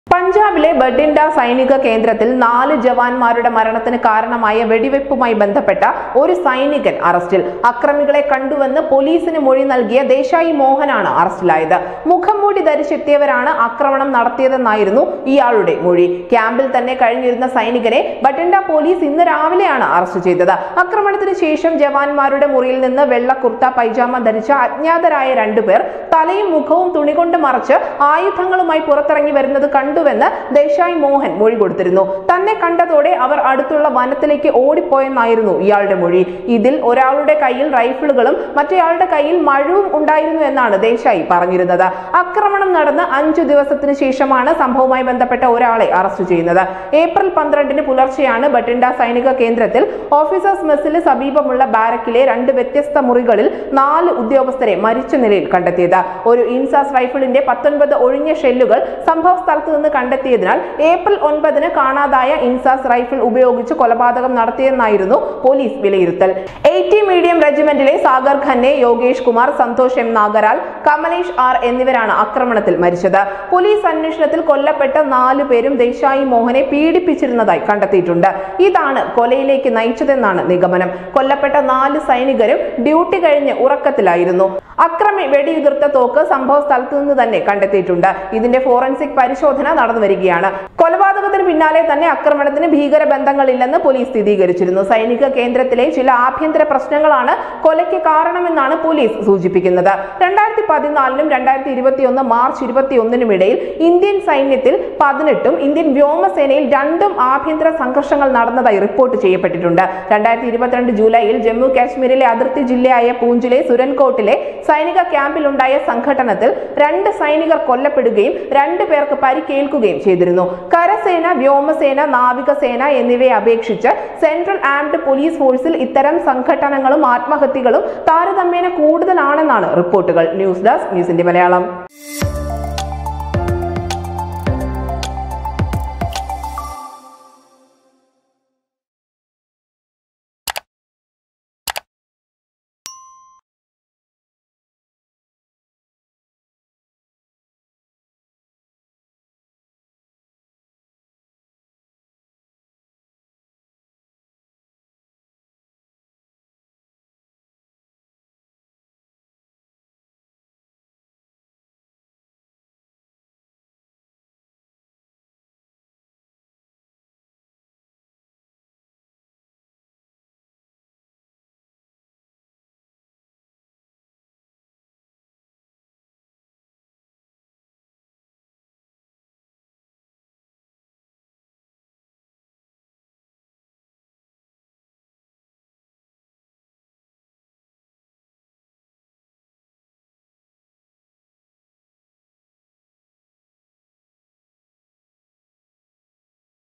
പഞ്ചാബിലെ ബഡിൻഡ സൈനിക കേന്ദ്രത്തിൽ നാല് ജവാന്മാരുടെ മരണത്തിന് കാരണമായ വെടിവെപ്പുമായി ബന്ധപ്പെട്ട ഒരു സൈനികൻ അറസ്റ്റിൽ അക്രമികളെ കണ്ടുവെന്ന് പോലീസിന് മൊഴി നൽകിയ ദേശായി മോഹനാണ് അറസ്റ്റിലായത് മുഖംമൂടി ധരിച്ചെത്തിയവരാണ് ആക്രമണം നടത്തിയതെന്നായിരുന്നു ഇയാളുടെ മൊഴി ക്യാമ്പിൽ തന്നെ കഴിഞ്ഞിരുന്ന സൈനികനെ ബട്ടിൻഡ പോലീസ് ഇന്ന് രാവിലെയാണ് അറസ്റ്റ് ചെയ്തത് ആക്രമണത്തിന് ശേഷം ജവാന്മാരുടെ മുറിയിൽ നിന്ന് വെള്ള കുർത്ത പൈജാമ ധരിച്ച അജ്ഞാതരായ രണ്ടുപേർ തലയും മുഖവും തുണികൊണ്ട് മറച്ച് ആയുധങ്ങളുമായി പുറത്തിറങ്ങി വരുന്നത് കണ്ടുവെന്ന് ദേശായി മോഹൻ മൊഴി കൊടുത്തിരുന്നു തന്നെ കണ്ടതോടെ അവർ അടുത്തുള്ള വനത്തിലേക്ക് ഓടിപ്പോയെന്നായിരുന്നു ഇയാളുടെ മൊഴി ഇതിൽ ഒരാളുടെ കയ്യിൽ റൈഫിളുകളും മറ്റേയാളുടെ കയ്യിൽ മഴവും ഉണ്ടായിരുന്നു എന്നാണ് ദേശായി പറഞ്ഞിരുന്നത് ആക്രമണം നടന്ന് അഞ്ചു ദിവസത്തിന് ശേഷമാണ് സംഭവവുമായി ബന്ധപ്പെട്ട ഒരാളെ അറസ്റ്റ് ചെയ്യുന്നത് ഏപ്രിൽ പന്ത്രണ്ടിന് പുലർച്ചെയാണ് ബട്ടിൻഡ സൈനിക കേന്ദ്രത്തിൽ ഓഫീസേഴ്സ് മെസ്സിന് സമീപമുള്ള ബാരക്കിലെ രണ്ട് വ്യത്യസ്ത മുറികളിൽ നാല് ഉദ്യോഗസ്ഥരെ മരിച്ച നിലയിൽ കണ്ടെത്തിയത് ഒരു ഇൻസാസ് റൈഫിളിന്റെ പത്തൊൻപത് ഒഴിഞ്ഞ ഷെല്ലുകൾ സംഭവ സ്ഥലത്ത് നിന്ന് കണ്ടെത്തിയതിനാൽ ഏപ്രിൽ ഒൻപതിന് കാണാതായ ഇൻസാസ് റൈഫിൾ ഉപയോഗിച്ച് കൊലപാതകം നടത്തിയെന്നായിരുന്നു പോലീസ് വിലയിരുത്തൽ എയ്റ്റി മീഡിയം റെജിമെന്റിലെ സാഗർ ഖന്നെ യോഗേഷ് കുമാർ സന്തോഷ് എം നാഗരാൽ കമലേഷ് ആർ എന്നിവരാണ് ആക്രമണത്തിൽ മരിച്ചത് പോലീസ് അന്വേഷണത്തിൽ കൊല്ലപ്പെട്ട നാലു പേരും ദേശായി മോഹനെ പീഡിപ്പിച്ചിരുന്നതായി കണ്ടെത്തിയിട്ടുണ്ട് ഇതാണ് കൊലയിലേക്ക് നയിച്ചതെന്നാണ് നിഗമനം കൊല്ലപ്പെട്ട നാല് സൈനികരും ഡ്യൂട്ടി കഴിഞ്ഞ് ഉറക്കത്തിലായിരുന്നു അക്രമി വെടിയുതിർത്ത തോക്ക് സംഭവ സ്ഥലത്തു നിന്ന് തന്നെ കണ്ടെത്തിയിട്ടുണ്ട് ഇതിന്റെ ഫോറൻസിക് പരിശോധന നടന്നു വരികയാണ് കൊലപാതകത്തിന് പിന്നാലെ തന്നെ ആക്രമണത്തിന് ഭീകര ബന്ധങ്ങളില്ലെന്ന് പോലീസ് സ്ഥിരീകരിച്ചിരുന്നു സൈനിക കേന്ദ്രത്തിലെ ചില ആഭ്യന്തര പ്രശ്നങ്ങളാണ് കൊലയ്ക്ക് കാരണമെന്നാണ് പോലീസ് സൂചിപ്പിക്കുന്നത് രണ്ടായിരത്തി പതിനാലിനും രണ്ടായിരത്തി ഇരുപത്തിയൊന്ന് മാർച്ച് ഇരുപത്തിയൊന്നിനും ഇടയിൽ ഇന്ത്യൻ സൈന്യത്തിൽ പതിനെട്ടും ഇന്ത്യൻ വ്യോമസേനയിൽ രണ്ടും ആഭ്യന്തര സംഘർഷങ്ങൾ നടന്നതായി റിപ്പോർട്ട് ചെയ്യപ്പെട്ടിട്ടുണ്ട് രണ്ടായിരത്തി ഇരുപത്തിരണ്ട് ജൂലൈയിൽ ജമ്മു കാശ്മീരിലെ അതിർത്തി ജില്ലയായ പൂഞ്ചിലെ സുരൻകോട്ടിലെ സൈനിക ക്യാമ്പിലുണ്ടായ സംഘട്ടനത്തിൽ രണ്ട് സൈനികർ കൊല്ലപ്പെടുകയും രണ്ടു പേർക്ക് പരിക്കേൽക്കുകയും ചെയ്തിരുന്നു കരസേന വ്യോമസേന നാവികസേന എന്നിവയെ അപേക്ഷിച്ച് സെൻട്രൽ ആംഡ് പോലീസ് ഫോഴ്സിൽ ഇത്തരം സംഘട്ടനങ്ങളും ആത്മഹത്യകളും താരതമ്യേന കൂടുതലാണെന്നാണ് റിപ്പോർട്ടുകൾ ന്യൂസ് ഡെസ്ക് ന്യൂസിന്റെ മലയാളം